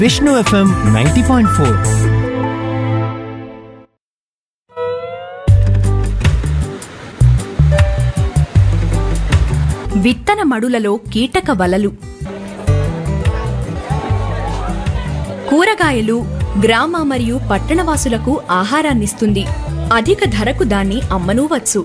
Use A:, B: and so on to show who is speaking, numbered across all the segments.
A: Vishnu FM ninety point four
B: విత్తన మడులలో కీటక వలలు కూరగాయలు గ్రామ మరియు పట్టణవాసులకు ఆహారాన్నిస్తుంది అధిక ధరకు దాన్ని అమ్మనూవచ్చు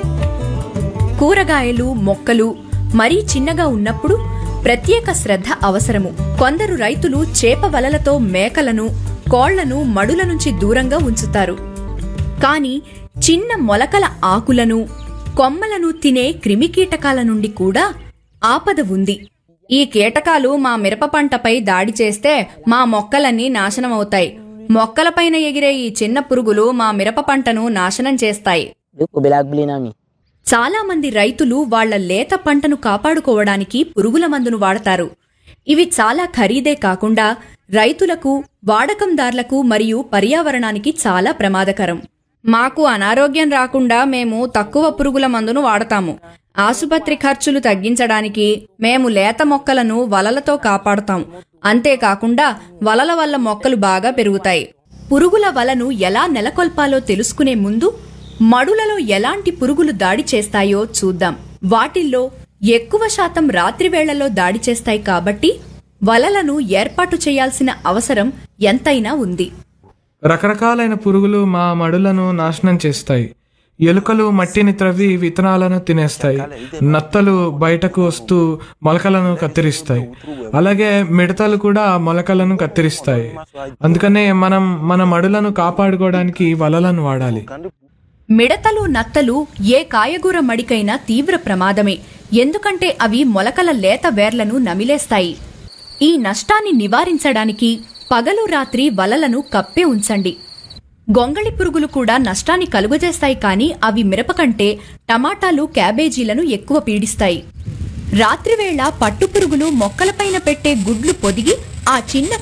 B: కూరగాయలు మొక్కలు మరీ చిన్నగా ఉన్నప్పుడు ప్రత్యేక శ్రద్ధ అవసరము కొందరు రైతులు చేప వలలతో మేకలను కోళ్లను మడుల నుంచి దూరంగా ఉంచుతారు కాని చిన్న మొలకల ఆకులను కొమ్మలను తినే క్రిమికీటకాల నుండి కూడా ఆపద ఉంది ఈ కీటకాలు మా మిరప పంటపై దాడి చేస్తే మా మొక్కలన్నీ నాశనమవుతాయి మొక్కలపైన ఎగిరే ఈ చిన్న పురుగులు మా మిరప పంటను నాశనం చేస్తాయి
C: Lupo bilagbulinami.
B: చాలా మంది రైతులు వాళ్ళ లేత పంటను కాపాడుకోవడానికి పురుగుల మందును వాడతారు ఇవి చాలా ఖరీదే కాకుండా రైతులకు వాడకందార్లకు మరియు పర్యావరణానికి చాలా ప్రమాదకరం మాకు అనారోగ్యం రాకుండా మేము తక్కువ పురుగుల మందును వాడతాము ఆసుపత్రి ఖర్చులు తగ్గించడానికి మేము లేత మొక్కలను వలలతో కాపాడుతాం అంతేకాకుండా వలల వల్ల మొక్కలు బాగా పెరుగుతాయి పురుగుల వలను ఎలా నెలకొల్పాలో తెలుసుకునే ముందు మడులలో ఎలాంటి పురుగులు దాడి చేస్తాయో చూద్దాం వాటిల్లో ఎక్కువ శాతం రాత్రి వేళల్లో దాడి చేస్తాయి కాబట్టి వలలను ఏర్పాటు చేయాల్సిన అవసరం ఎంతైనా ఉంది
D: రకరకాలైన పురుగులు మా మడులను నాశనం చేస్తాయి ఎలుకలు మట్టిని త్రవ్వి విత్తనాలను తినేస్తాయి నత్తలు బయటకు వస్తూ మొలకలను కత్తిరిస్తాయి అలాగే మిడతలు కూడా మొలకలను కత్తిరిస్తాయి అందుకనే మనం మన మడులను కాపాడుకోవడానికి వలలను వాడాలి
B: మిడతలు నత్తలు ఏ కాయగూర మడికైనా తీవ్ర ప్రమాదమే ఎందుకంటే అవి మొలకల లేత వేర్లను నమిలేస్తాయి ఈ నష్టాన్ని నివారించడానికి పగలు రాత్రి వలలను కప్పే ఉంచండి గొంగళి పురుగులు కూడా నష్టాన్ని కలుగజేస్తాయి కానీ అవి మిరప కంటే టమాటాలు క్యాబేజీలను ఎక్కువ పీడిస్తాయి రాత్రివేళ పట్టుపురుగులు మొక్కలపైన పెట్టే గుడ్లు పొదిగి ఆ చిన్న